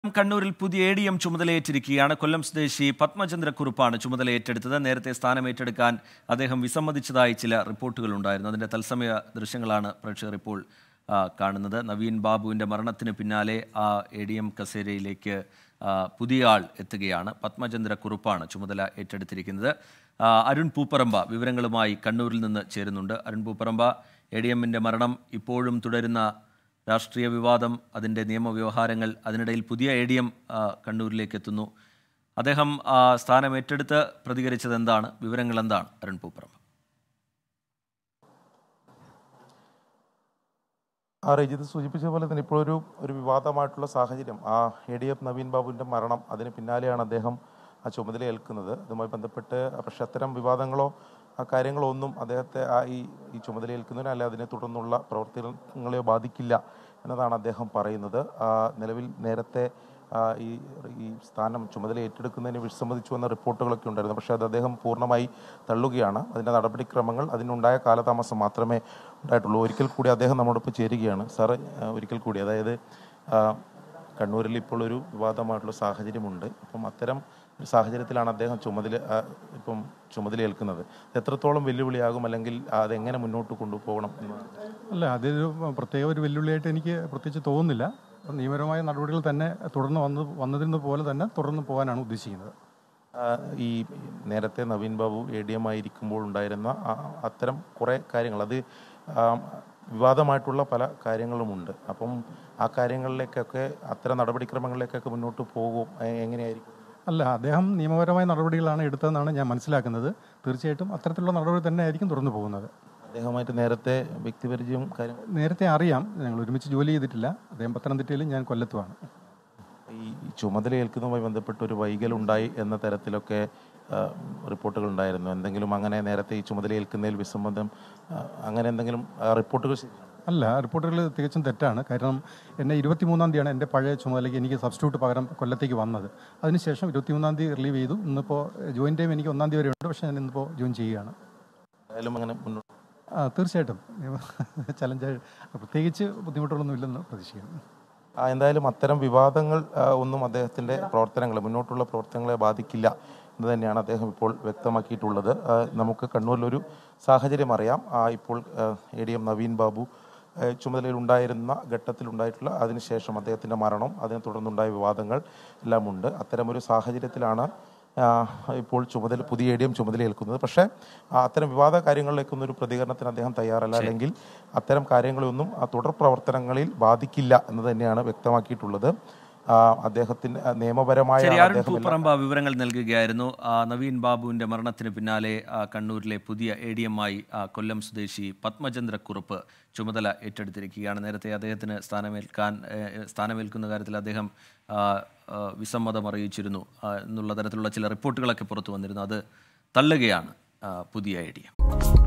കണ്ണൂരിൽ പുതിയ A D M ചുമതലയേറ്റിരിക്കുകയാണ് കൊല്ലം സ്വദേശി പത്മചന്ദ്രക്കുറുപ്പാണ് ചുമതല ഏറ്റെടുത്തത് നേരത്തെ സ്ഥാനം ഏറ്റെടുക്കാൻ അദ്ദേഹം വിസമ്മതിച്ചതായി ചില റിപ്പോർട്ടുകൾ ഉണ്ടായിരുന്നു അതിന്റെ തത്സമയ ദൃശ്യങ്ങളാണ് പ്രേക്ഷകർ ഇപ്പോൾ ആ, കാണുന്നത് നവീൻ ബാബുവിന്റെ മരണത്തിന് പിന്നാലെ ആ എ ഡി എം കസേരയിലേക്ക് ആ, പുതിയ ആൾ എത്തുകയാണ് പത്മചന്ദ്ര കുറുപ്പാണ് ചുമതല ഏറ്റെടുത്തിരിക്കുന്നത് ആ, അരുൺ പൂപ്പറമ്പ വിവരങ്ങളുമായി കണ്ണൂരിൽ നിന്ന് ചേരുന്നുണ്ട് അരുൺ പൂപ്പറമ്പ എ ഡി എമ്മിന്റെ മരണം ഇപ്പോഴും തുടരുന്ന രാഷ്ട്രീയ വിവാദം അതിൻ്റെ നിയമവ്യവഹാരങ്ങൾ അതിനിടയിൽ പുതിയ എ ഡി എം കണ്ണൂരിലേക്ക് എത്തുന്നു അദ്ദേഹം ആ, സ്ഥാനം ഏറ്റെടുത്ത് പ്രതികരിച്ചത് എന്താണ് വിവരങ്ങൾ എന്താണ് അരുൺ പൂപ്പറമ്പ് ആ രജിത് സൂചിപ്പിച്ച പോലെ തന്നെ ഇപ്പോഴൊരു ഒരു വിവാദമായിട്ടുള്ള സാഹചര്യം ആ എ ഡി എഫ് നവീൻ ബാബുവിൻ്റെ മരണം അതിന് പിന്നാലെയാണ് അദ്ദേഹം ആ ചുമതല ഏൽക്കുന്നത് അതുമായി ബന്ധപ്പെട്ട് പക്ഷെ അത്തരം വിവാദങ്ങളോ ആ കാര്യങ്ങളോ ഒന്നും അദ്ദേഹത്തെ ആ ഈ ഈ ചുമതല ഏൽക്കുന്നതിനോ അല്ലെ അതിനെ തുടർന്നുള്ള പ്രവർത്തനങ്ങളെയോ ബാധിക്കില്ല എന്നതാണ് അദ്ദേഹം പറയുന്നത് ആ, നിലവിൽ നേരത്തെ ആ, ഈ ഈ സ്ഥാനം ചുമതല ഏറ്റെടുക്കുന്നതിന് വിസമ്മതിച്ചു എന്ന റിപ്പോർട്ടുകളൊക്കെ ഉണ്ടായിരുന്നു പക്ഷേ അത് അദ്ദേഹം പൂർണ്ണമായി തള്ളുകയാണ് അതിൻ്റെ നടപടിക്രമങ്ങൾ അതിനുണ്ടായ കാലതാമസം മാത്രമേ ഉണ്ടായിട്ടുള്ളൂ ഒരിക്കൽ കൂടി അദ്ദേഹം നമ്മോടൊപ്പം ചേരുകയാണ് സാറ് ആ, ഒരിക്കൽ കൂടി അതായത് ആ, കണ്ണൂരിൽ ഇപ്പോൾ ഒരു വിവാദമായിട്ടുള്ള സാഹചര്യമുണ്ട് അപ്പം അത്തരം ഒരു സാഹചര്യത്തിലാണ് അദ്ദേഹം ചുമതല ആ, ഇപ്പം ചുമതലയേൽക്കുന്നത് എത്രത്തോളം വെല്ലുവിളിയാകും അല്ലെങ്കിൽ അതെങ്ങനെ മുന്നോട്ട് കൊണ്ടുപോകണം എന്ന് അല്ല അതൊരു പ്രത്യേക ഒരു വെല്ലുവിളിയായിട്ട് എനിക്ക് പ്രത്യേകിച്ച് തോന്നുന്നില്ല അപ്പം നിയമപരമായ നടപടികൾ തന്നെ തുടർന്ന് വന്ന് വന്നതിന് പോലെ തന്നെ തുടർന്ന് പോകാനാണ് ഉദ്ദേശിക്കുന്നത് ആ, ഈ നേരത്തെ Naveen Babu A D M ആയിരിക്കുമ്പോൾ ഉണ്ടായിരുന്ന ആ- അത്തരം കുറേ കാര്യങ്ങൾ അത് ആ, വിവാദമായിട്ടുള്ള പല കാര്യങ്ങളുമുണ്ട് അപ്പം ആ കാര്യങ്ങളിലേക്കൊക്കെ അത്തരം നടപടിക്രമങ്ങളിലേക്കൊക്കെ മുന്നോട്ട് പോകും എ- എങ്ങനെയായിരിക്കും അല്ല അദ്ദേഹം നിയമപരമായ നടപടികളാണ് എടുത്തതെന്നാണ് ഞാൻ മനസ്സിലാക്കുന്നത് തീർച്ചയായിട്ടും അത്തരത്തിലുള്ള നടപടി തന്നെ ആയിരിക്കും തുടർന്ന് പോകുന്നത് അദ്ദേഹമായിട്ട് നേരത്തെ വ്യക്തിപരിചയം കാര്യം നേരത്തെ അറിയാം ഞങ്ങൾ ഒരുമിച്ച് ജോലി ചെയ്തിട്ടില്ല അദ്ദേഹം പത്തനംതിട്ടയിലും ഞാൻ കൊല്ലത്തുമാണ് ഈ ചുമതല ഏൽക്കുന്നതുമായി ബന്ധപ്പെട്ട് ഒരു വൈകലുണ്ടായി എന്ന തരത്തിലൊക്കെ ആ, റിപ്പോർട്ടുകൾ ഉണ്ടായിരുന്നു എന്തെങ്കിലും അങ്ങനെ നേരത്തെ ഈ ചുമതല ഏൽക്കുന്നതിൽ വിസമ്മതം ആ, അങ്ങനെ എന്തെങ്കിലും ആ, റിപ്പോർട്ടുകൾ ശരിയാണോ? അല്ല റിപ്പോർട്ടുകൾ തികച്ചും തെറ്റാണ് കാരണം എന്നെ ഇരുപത്തിമൂന്നാം തീയതിയാണ് എൻ്റെ പഴയ ചുമതലയ്ക്ക് എനിക്ക് സബ്സ്റ്റിറ്റ്യൂട്ട് പകരം കൊല്ലത്തേക്ക് വന്നത് അതിനുശേഷം ഇരുപത്തിമൂന്നാം തീയതി റിലീവ് ചെയ്തു ഇന്നിപ്പോൾ ജോയിൻ ടൈം എനിക്ക് ഒന്നാം തീയതി വരെ ഉണ്ട് പക്ഷേ ഞാൻ ഇന്നിപ്പോൾ ജോയിൻ ചെയ്യുകയാണ് എന്തായാലും അങ്ങനെ മുന്നോട്ട് ആ തീർച്ചയായിട്ടും ചലഞ്ച് പ്രത്യേകിച്ച് ബുദ്ധിമുട്ടുകളൊന്നും ഇല്ലെന്ന് പ്രതീക്ഷിക്കുന്നു ആ, എന്തായാലും അത്തരം വിവാദങ്ങൾ ആ, ഒന്നും അദ്ദേഹത്തിന്റെ പ്രവർത്തനങ്ങളെ മുന്നോട്ടുള്ള പ്രവർത്തനങ്ങളെ ബാധിക്കില്ല എന്ന് തന്നെയാണ് അദ്ദേഹം ഇപ്പോൾ വ്യക്തമാക്കിയിട്ടുള്ളത് ആ, നമുക്ക് കണ്ണൂരിലൊരു സാഹചര്യം അറിയാം ആ, ഇപ്പോൾ A D M Naveen Babu ആ, ചുമതലയിൽ ഉണ്ടായിരുന്ന ഘട്ടത്തിലുണ്ടായിട്ടുള്ള അതിനുശേഷം അദ്ദേഹത്തിന്റെ മരണം അതിനെ തുടർന്നുണ്ടായ വിവാദങ്ങൾ എല്ലാം ഉണ്ട് അത്തരമൊരു സാഹചര്യത്തിലാണ് ആ, ഇപ്പോൾ ചുമതല പുതിയ എ ഡി എം ചുമതല ഏൽക്കുന്നത് പക്ഷേ ആ, അത്തരം വിവാദ കാര്യങ്ങളിലേക്കൊന്നും ഒരു പ്രതികരണത്തിന് അദ്ദേഹം തയ്യാറല്ല അല്ലെങ്കിൽ അത്തരം കാര്യങ്ങളൊന്നും ആ തുടർ പ്രവർത്തനങ്ങളിൽ ബാധിക്കില്ല എന്ന് തന്നെയാണ് വ്യക്തമാക്കിയിട്ടുള്ളത് ആ, അദ്ദേഹത്തിന് ആ, നിയമപരമായ ശരി അരുൺ അദ്ദേഹം എല്ലാ- പൂപ്പറമ്പ വിവരങ്ങൾ നൽകുകയായിരുന്നു ആ, നവീൻ ബാബുവിന്റെ മരണത്തിന് പിന്നാലെ ആ, കണ്ണൂരിലെ പുതിയ എ ഡി എം ആയി ആ, കൊല്ലം സ്വദേശി പത്മചന്ദ്ര കുറുപ്പ് ചുമതല ഏറ്റെടുത്തിരിക്കുകയാണ് നേരത്തെ അദ്ദേഹത്തിന് സ്ഥാനമേൽക്കാൻ ഏഹ്, സ്ഥാനമേൽക്കുന്ന കാര്യത്തിൽ അദ്ദേഹം ആ, ആ, വിസമ്മതം അറിയിച്ചിരുന്നു ആ, എന്നുള്ള തരത്തിലുള്ള ചില റിപ്പോർട്ടുകളൊക്കെ പുറത്തു വന്നിരുന്നു അത് തള്ളുകയാണ് ആ, പുതിയ ഐ ഡി എം